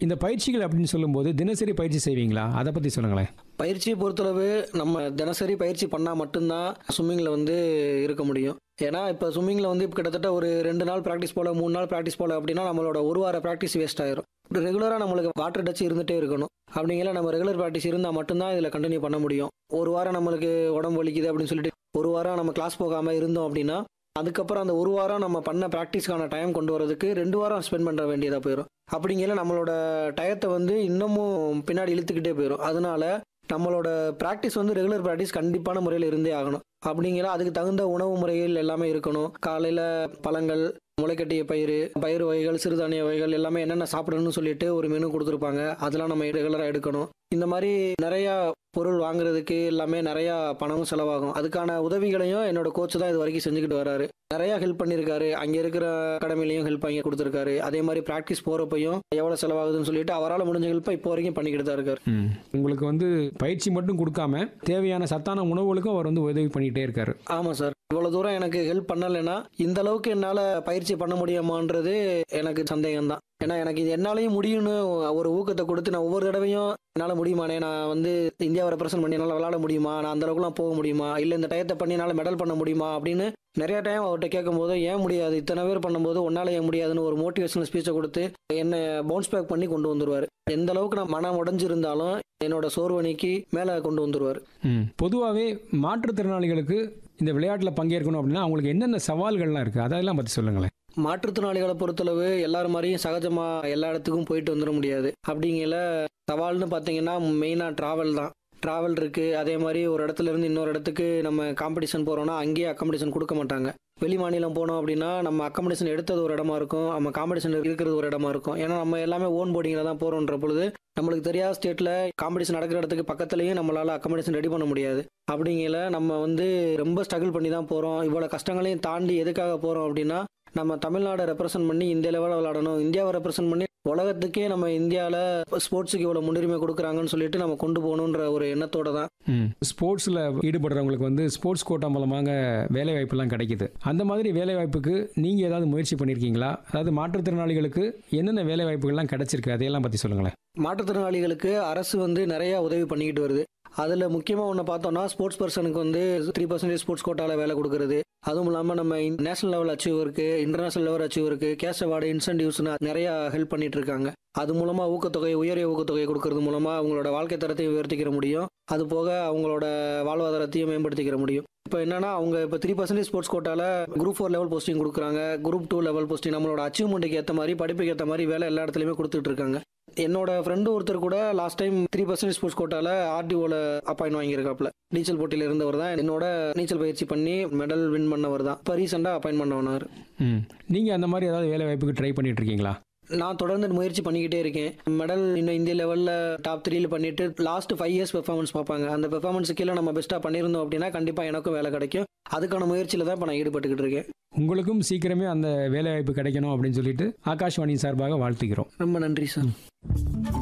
இந்த பயிற்சிகள் அப்படின்னு சொல்லும்போது தினசரி பயிற்சி செய்வீங்களா அதை பற்றி சொல்லுங்களேன் பயிற்சியை பொறுத்தளவு நம்ம தினசரி பயிற்சி பண்ணால் மட்டும்தான் ஸ்விம்மிங்கில் வந்து இருக்க முடியும் ஏன்னா இப்போ ஸ்விம்மிங்கில் வந்து இப்போ கிட்டத்தட்ட ஒரு ரெண்டு நாள் ப்ராக்டிஸ் போல மூணு நாள் ப்ராக்டிஸ் போல அப்படின்னா நம்மளோட ஒரு வார ப்ராக்டிஸ் வேஸ்ட் ஆயிரும் ரெகுலராக நம்மளுக்கு வாட்டர் டச் இருந்துகிட்டே இருக்கணும் அப்படிங்கிற நம்ம ரெகுலர் ப்ராக்டிஸ் இருந்தால் மட்டும்தான் இதில் கண்டினியூ பண்ண முடியும் ஒரு வாரம் நம்மளுக்கு உடம்பு வலிக்குது அப்படின்னு சொல்லிட்டு ஒரு வாரம் நம்ம கிளாஸ் போகாமல் இருந்தோம் அப்படின்னா அதுக்கப்புறம் அந்த ஒரு வாரம் நம்ம பண்ண ப்ராக்டிஸ்க்கான டைம் கொண்டு வரதுக்கு ரெண்டு வாரம் ஸ்பெண்ட் பண்ண வேண்டியதாக போயிடும் அப்படிங்கிற நம்மளோட டயத்தை வந்து இன்னமும் பின்னாடி இழுத்துக்கிட்டே போயிடும் அதனால நம்மளோட ப்ராக்டிஸ் வந்து ரெகுலர் ப்ராக்டிஸ் கண்டிப்பான முறையில் இருந்தே ஆகணும் அப்படிங்கிற அதுக்கு தகுந்த உணவு முறைகள் எல்லாமே இருக்கணும் காலையில் பழங்கள் முளைக்கட்டிய பயிர் பயிர் வகைகள் சிறுதானிய வகைகள் எல்லாமே என்னென்ன சாப்பிடணும்னு சொல்லிட்டு ஒரு மெனு கொடுத்துருப்பாங்க அதெல்லாம் நம்ம ரெகுலராக எடுக்கணும் இந்த மாதிரி நிறையா பொருள் வாங்குறதுக்கு எல்லாமே நிறையா பணமும் செலவாகும் அதுக்கான உதவிகளையும் என்னோட கோச் தான் இது வரைக்கும் செஞ்சுக்கிட்டு வராரு நிறையா ஹெல்ப் பண்ணியிருக்காரு அங்கே இருக்கிற அகாடமிலையும் ஹெல்ப் வாங்கி கொடுத்துருக்காரு அதே மாதிரி ப்ராக்டிஸ் போகிறப்பையும் எவ்வளோ செலவாகுதுன்னு சொல்லிட்டு அவரால் முடிஞ்ச ஹெல்ப்பை இப்போ வரைக்கும் பண்ணிக்கிட்டு தான் இருக்காரு ம். உங்களுக்கு வந்து பயிற்சி மட்டும் கொடுக்காம தேவையான சத்தான உணவுகளுக்கும் அவர் வந்து உதவி பண்ணிக்கிட்டே இருக்காரு ஆமாம் சார் இவ்வளோ தூரம் எனக்கு ஹெல்ப் பண்ணலைன்னா இந்த அளவுக்கு என்னால் பயிற்சி பண்ண முடியுமான்றது எனக்கு சந்தேகம் தான் ஏன்னா எனக்கு இது என்னாலையும் முடியும்னு ஒரு ஊக்கத்தை கொடுத்து நான் ஒவ்வொரு தடவையும் என்னால் முடியுமானே நான் வந்து இந்தியாவை ரெப்ரசென்ட் பண்ணி என்னால் விளாட முடியுமா நான் அந்த அளவுக்குலாம் போக முடியுமா இல்லை இந்த டயத்தை பண்ணி என்னால் மெடல் பண்ண முடியுமா அப்படின்னு நிறைய டைம் அவர்கிட்ட கேட்கும்போது ஏன் முடியாது இத்தனை பேர் பண்ணும்போது ஒன்றால் ஏன் முடியாதுன்னு ஒரு மோட்டிவேஷனல் ஸ்பீச்சை கொடுத்து என்னை பவுன்ஸ் பேக் பண்ணி கொண்டு வந்துருவார் எந்த அளவுக்கு நான் மனம் உடஞ்சிருந்தாலும் என்னோட சோர்வணிக்கு மேலே கொண்டு வந்துருவார் ம் பொதுவாகவே மாற்றுத்திறனாளிகளுக்கு இந்த விளையாட்டில் பங்கேற்கணும் அப்படின்னா அவங்களுக்கு என்னென்ன சவால்கள்லாம் இருக்குது அதெல்லாம் பற்றி சொல்லுங்களேன் மாற்றுத்திறனாளிகளை பொறுத்தளவு எல்லாரும் மாதிரியும் சகஜமா எல்லா இடத்துக்கும் போயிட்டு வந்துட முடியாது அப்படிங்கல சவால்னு பார்த்தீங்கன்னா மெயினாக ட்ராவல் தான் ட்ராவல் இருக்கு அதே மாதிரி ஒரு இடத்துல இருந்து இன்னொரு இடத்துக்கு நம்ம காம்படிஷன் போறோம்னா அங்கேயே அக்காமடேஷன் கொடுக்க மாட்டாங்க வெளி மாநிலம் போனோம் அப்படின்னா நம்ம அக்காமடேஷன் எடுத்தது ஒரு இடமா இருக்கும் நம்ம காம்படிஷன் இருக்கிறது ஒரு இடமா இருக்கும் ஏன்னா நம்ம எல்லாமே ஓன் போர்டிங்கில் தான் போறோன்ற பொழுது நம்மளுக்கு தெரியாத ஸ்டேட்ல காம்படிஷன் நடக்கிற இடத்துக்கு பக்கத்துலயும் நம்மளால அக்காமடேஷன் ரெடி பண்ண முடியாது அப்படிங்கல நம்ம வந்து ரொம்ப ஸ்ட்ரகிள் பண்ணி தான் போறோம் இவ்வளவு கஷ்டங்களையும் தாண்டி எதுக்காக போறோம் அப்படின்னா நம்ம தமிழ்நாடை ரெப்ரசென்ட் பண்ணி இந்திய லெவலில் விளாடணும் இந்தியாவை ரெப்ரசென்ட் பண்ணி உலகத்துக்கே நம்ம இந்தியாவில் ஸ்போர்ட்ஸுக்கு இவ்வளோ முன்னுரிமை கொடுக்குறாங்கன்னு சொல்லிட்டு நம்ம கொண்டு போகணுன்ற ஒரு எண்ணத்தோட தான் ம் ஸ்போர்ட்ஸில் ஈடுபடுறவங்களுக்கு வந்து ஸ்போர்ட்ஸ் கோட்டா மூலமாக வேலை வாய்ப்புலாம் கிடைக்குது அந்த மாதிரி வேலை வாய்ப்புக்கு நீங்கள் ஏதாவது முயற்சி பண்ணியிருக்கீங்களா அதாவது மாற்றுத்திறனாளிகளுக்கு என்னென்ன வேலை வாய்ப்புகள்லாம் கிடைச்சிருக்கு அதையெல்லாம் பற்றி சொல்லுங்களேன் மாற்றுத்திறனாளிகளுக்கு அரசு வந்து நிறைய உதவி பண்ணிக்கிட்டு வருது அதில் முக்கியமாக ஒன்று பார்த்தோம்னா ஸ்போர்ட்ஸ் பர்சனுக்கு வந்து த்ரீ பர்சன்டேஜ் ஸ்போர்ட்ஸ் கோட்டாவில் வேலை கொடுக்குறது அதுவும் இல்லாமல் நம்ம நேஷனல் லெவல் அச்சீவருக்கு இன்டர்நேஷனல் லெவல் அச்சீவருக்கு கேஷ் அவார்டு இன்சென்டிவ்ஸ்னு நிறையா ஹெல்ப் பண்ணிட்டு இருக்காங்க அது மூலமாக ஊக்கத்தொகை உயரிய ஊக்கத்தொகை கொடுக்கறது மூலமாக அவங்களோட வாழ்க்கை தரத்தையும் உயர்த்திக்கிற முடியும் அது போக அவங்களோட வாழ்வாதாரத்தையும் மேம்படுத்திக்கிற முடியும் இப்போ என்னன்னா அவங்க இப்போ த்ரீ பர்சன்டேஜ் ஸ்போர்ட்ஸ் கோட்டால குரூப் ஃபோர் லெவல் போஸ்டிங் கொடுக்குறாங்க குரூப் டூ லெவல் போஸ்டிங் நம்மளோட அச்சீவ்மெண்ட்டுக்கு ஏற்ற மாதிரி படிப்புக்கு ஏற்ற மாதிரி வேலை எல்லா இடத்துலையுமே கொடுத்துட்டு இருக்காங்க என்னோட ஃப்ரெண்டு ஒருத்தர் கூட last time three percentage sports கோட்டால ஆர்டிஓல அப்பாயின் வாங்கியிருக்காப்ல நீச்சல் போட்டியில இருந்தவர் தான் என்னோட நீச்சல் பயிற்சி பண்ணி மெடல் வின் பண்ணவர் தான் இப்போ ரீசெண்டாக அப்பாயின் பண்ணவனார் ம் நீங்கள் அந்த மாதிரி ஏதாவது வேலை வாய்ப்புக்கு ட்ரை பண்ணிட்டு இருக்கீங்களா நான் தொடர்ந்து முயற்சி பண்ணிக்கிட்டே இருக்கேன் மெடல் இன்னும் இந்திய லெவலில் டாப் த்ரீல பண்ணிட்டு லாஸ்ட் ஃபைவ் இயர்ஸ் பெர்ஃபார்மன்ஸ் பார்ப்பாங்க அந்த பெர்ஃபார்மன்ஸ் கீழே நம்ம பெஸ்ட்டாக பண்ணியிருந்தோம் அப்படின்னா கண்டிப்பாக எனக்கும் வேலை கிடைக்கும் அதுக்கான முயற்சியில் தான் இப்போ நான் ஈடுபட்டுக்கிட்டு இருக்கேன் உங்களுக்கும் சீக்கிரமே அந்த வேலை வாய்ப்பு கிடைக்கணும் அப்படின்னு சொல்லிட்டு ஆகாஷ்வாணி சார்பாக வாழ்த்துக்கிறோம் ரொம்ப நன்றி சார்